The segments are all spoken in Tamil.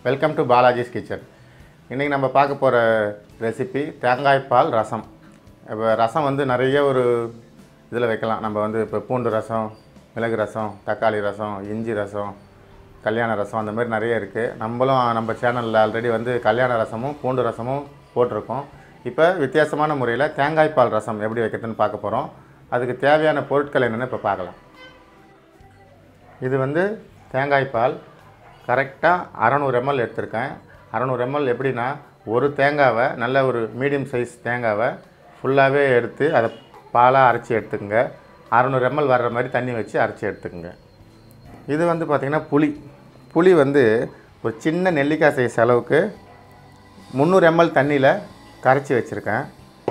வெல்கம் டு பாலாஜிஸ் கிச்சன் இன்றைக்கி நம்ம பார்க்க போகிற ரெசிபி தேங்காய் பால் ரசம் இப்போ ரசம் வந்து நிறைய ஒரு இதில் வைக்கலாம் நம்ம வந்து இப்போ பூண்டு ரசம் மிளகு ரசம் தக்காளி ரசம் இஞ்சி ரசம் கல்யாண ரசம் அந்த மாதிரி நிறைய இருக்குது நம்மளும் நம்ம சேனலில் ஆல்ரெடி வந்து கல்யாண ரசமும் பூண்டு ரசமும் போட்டிருக்கோம் இப்போ வித்தியாசமான முறையில் தேங்காய் பால் ரசம் எப்படி வைக்கிறதுன்னு பார்க்க போகிறோம் அதுக்கு தேவையான பொருட்கள் என்னென்னு இப்போ பார்க்கலாம் இது வந்து தேங்காய் பால் கரெக்டாக அறநூறு எம்எல் எடுத்திருக்கேன் அறநூறு எம்எல் எப்படின்னா ஒரு தேங்காவை நல்ல ஒரு மீடியம் சைஸ் தேங்காவை ஃபுல்லாகவே எடுத்து அதை பாலாக அரைச்சி எடுத்துக்கோங்க அறநூறு எம்எல் வர்ற மாதிரி தண்ணி வச்சு அரைச்சி எடுத்துக்கோங்க இது வந்து பார்த்திங்கன்னா புளி புளி வந்து ஒரு சின்ன நெல்லிக்காய் சைஸ் அளவுக்கு முந்நூறு எம்எல் தண்ணியில் கரைச்சி வச்சுருக்கேன்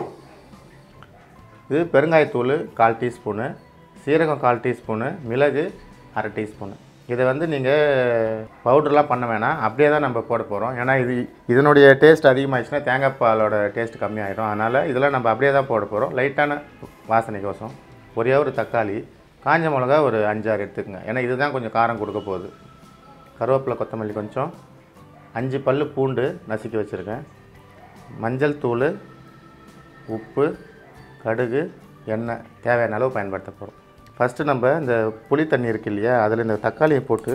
இது பெருங்காயத்தூள் கால் டீஸ்பூனு சீரகம் கால் டீஸ்பூனு மிளகு அரை டீஸ்பூனு இதை வந்து நீங்கள் பவுடர்லாம் பண்ண வேணாம் அப்படியே தான் நம்ம போட போகிறோம் ஏன்னா இது இதனுடைய டேஸ்ட் அதிகமாகிடுச்சுன்னா தேங்காய் பாலோட டேஸ்ட் கம்மியாயிடும் அதனால் இதெல்லாம் நம்ம அப்படியே தான் போட போகிறோம் லைட்டான வாசனைக்கோசம் ஒரே ஒரு தக்காளி காஞ்ச மிளகா ஒரு அஞ்சாறு எடுத்துக்கங்க ஏன்னா இதுதான் கொஞ்சம் காரம் கொடுக்க போகுது கருவேப்பிலை கொத்தமல்லி கொஞ்சம் அஞ்சு பல்லு பூண்டு நசுக்கி வச்சுருக்கேன் மஞ்சள் தூள் உப்பு கடுகு எண்ணெய் தேவையான அளவு பயன்படுத்த போகிறோம் ஃபஸ்ட்டு நம்ம இந்த புளி தண்ணி இருக்கு இல்லையா அதில் இந்த தக்காளியை போட்டு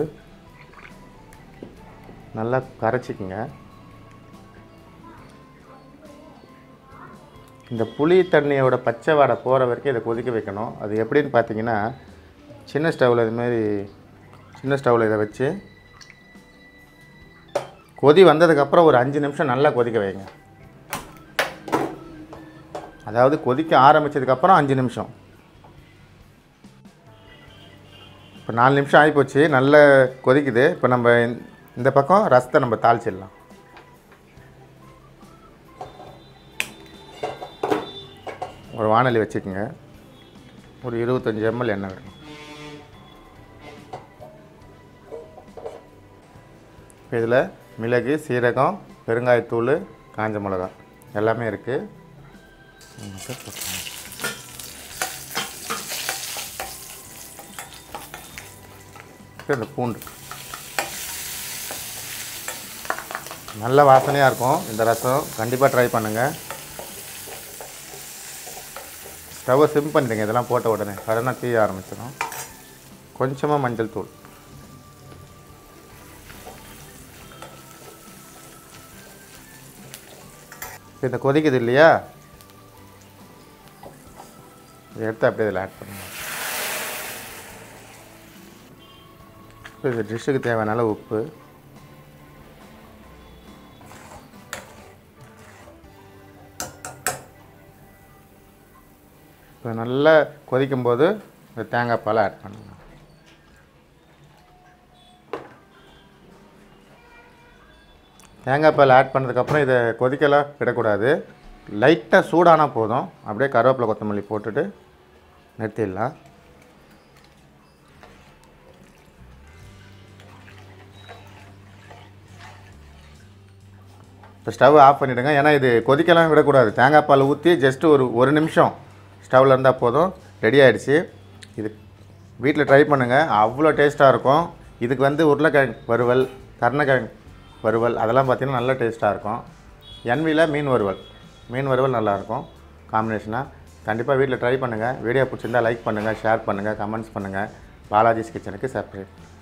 நல்லா கரைச்சிக்குங்க இந்த புளி தண்ணியோட பச்சை வாடை போகிற வரைக்கும் இதை கொதிக்க வைக்கணும் அது எப்படின்னு பார்த்தீங்கன்னா சின்ன ஸ்டவ்வில் இதுமாரி சின்ன ஸ்டவ்வில் இதை வச்சு கொதி வந்ததுக்கப்புறம் ஒரு அஞ்சு நிமிஷம் நல்லா கொதிக்க வைங்க அதாவது கொதிக்க ஆரம்பித்ததுக்கப்புறம் அஞ்சு நிமிஷம் இப்போ நாலு நிமிஷம் ஆகிப்போச்சு நல்ல கொதிக்குது இப்போ நம்ம இந்த- இந்த பக்கம் ரசத்தை நம்ம தாளிச்சிடலாம் ஒரு வாணலி வச்சுக்கோங்க ஒரு இருபத்தஞ்சி எம்எல் எண்ணெய் விடணும் இப்போ இதில் மிளகு சீரகம் பெருங்காயத்தூள் காஞ்ச மிளகா எல்லாமே இருக்குது இந்த பூண்டு நல்ல வாசனையாக இருக்கும் இந்த ரசம் கண்டிப்பாக ட்ரை பண்ணுங்கள் ஸ்டவ்வை சிம் பண்ணிடுங்க இதெல்லாம் போட்ட உடனே சடனாக தீய ஆரம்பிச்சிடும் கொஞ்சமாக மஞ்சள் தூள் இப்போ இந்த கொதிக்குது இல்லையா இதை எடுத்து அப்படியே இதில் ஆட் பண்ணுங்க இப்போ இது டிஷ்ஷுக்கு தேவையான அளவு உப்பு இப்போ நல்லா கொதிக்கும் போது இந்த தேங்காய் பாலை ஆட் பண்ணுங்க தேங்காய் பால் ஆட் பண்ணதுக்கப்புறம் இதை கொதிக்கலாம் விடக்கூடாது லைட்டாக சூடானா போதும் அப்படியே கருவேப்பிலை கொத்தமல்லி போட்டுட்டு நிறுத்திடலாம் இப்போ ஸ்டவ் ஆஃப் பண்ணிவிடுங்க ஏன்னா இது கொதிக்கலாம் விடக்கூடாது தேங்காய் பால் ஊற்றி ஜஸ்ட் ஒரு ஒரு நிமிஷம் ஸ்டவ்வில் இருந்தால் போதும் ரெடி ஆயிடுச்சு இது வீட்டில் ட்ரை பண்ணுங்கள் அவ்வளோ டேஸ்ட்டாக இருக்கும் இதுக்கு வந்து உருளைக்கிழங்கு வறுவல் கருணக்கிழங்கு வறுவல் அதெல்லாம் பார்த்திங்கன்னா நல்ல டேஸ்ட்டாக இருக்கும் என்வியில் மீன் வறுவல் மீன் வறுவல் நல்லாயிருக்கும் காம்பினேஷனாக கண்டிப்பாக வீட்டில் ட்ரை பண்ணுங்கள் வீடியோ பிடிச்சிருந்தா லைக் பண்ணுங்கள் ஷேர் பண்ணுங்கள் கமெண்ட்ஸ் பண்ணுங்கள் பாலாஜிஸ் கிச்சனுக்கு சப்ஸ்கிரைப்